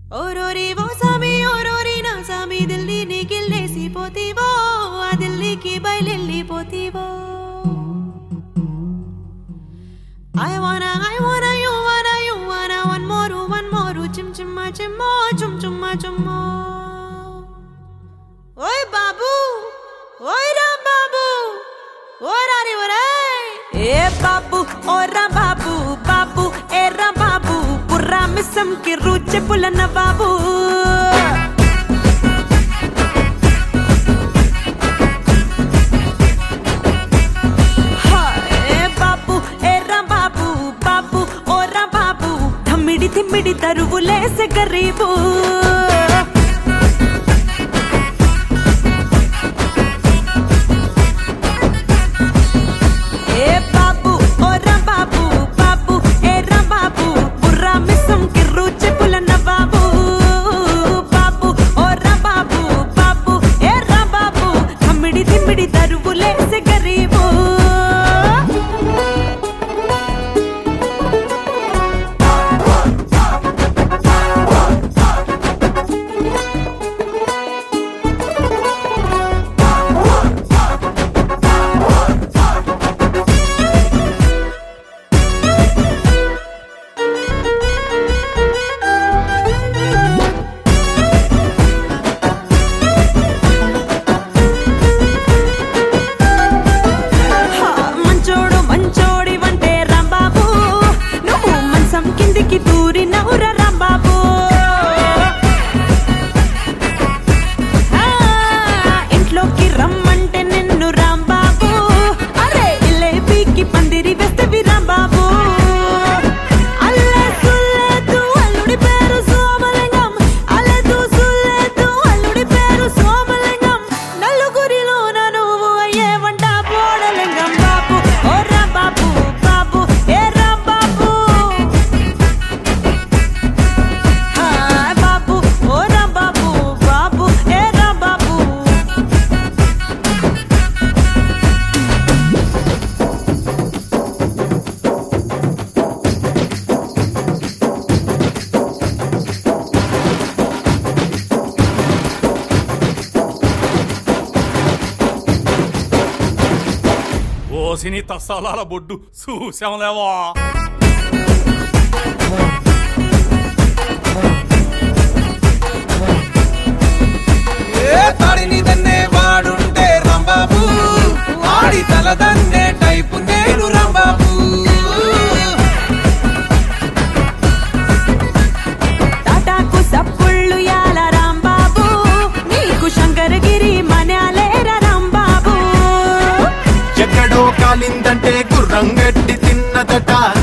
ఓరోరి ఓ సామి ఓరోరి నా సామి ఢిల్లీని గిల్లేసిపోతీవో ఆ ఢిల్లీకి బయలెళ్ళిపోతీవో I wanna, I wanna, you wanna, you wanna, one more, one more, chim chimma chimmo, chum chumma chummo. ఓయ్ బాబు ఓయ్ రా బాబు ఓ రారి ఒరేయ్ ఏ బాబు ఓ రా బాబు బాబు ఏ రా బాబు పుర్రా మిస్సం కి రుచి పులన్న బాబు ఏ బాబు ఏ రా బాబు బాబు ఓ రా బాబు థమ్మిడి తిమ్మిడి తరువులేసే గరీబు ఏ బాబు ఓ రా బాబు బాబు ఏ రా బాబు బుర్రా మిస్సం కి రుచి పులన్న బాబు బాబు ఓ రా బాబు బాబు ఏ రా బాబు తమ్మిడి తిమ్మిడి తరువులేసే గరీబు హా, మంచోడు మంచోడి వంటే రాంబాబు నువ్వు మంచం కిందికి దూరి నవ్వుర రాంబాబు ఆ, ఇంట్లోకి రమ్మంటే నిన్ను రాంబాబు అరే ఇల్లేపీకి పందిరి వేస్తవి రాంబాబు అల్లే సుల్లేదు అల్లుడి పేరు సోమలింగం అల్లెదు సుల్లేదు అల్లుడి పేరు సోమలింగం నలుగురిలోన నువ్వు అయ్యే వంట పోడలింగం బాబు ఓ రా బాబు బాబు ఏ రా బాబు హాయ్ బాబు ఓ రా బాబు బాబు ఏ రా బాబు ఓసిని తస్సాలాల బొడ్డు చూసాంలేవా ఏ తాడిని దన్నే వాడుంటే రాంబాబు ఆడి తల దన్నే టైపు నేను రాంబాబు టాటాకు సప్పుళ్ళు యాల రాంబాబు నీకు శంకరగిరి మన్యాలేర రాంబాబు ఎక్కడో కాలిందంటే గుర్రం గడ్డి తిన్నదట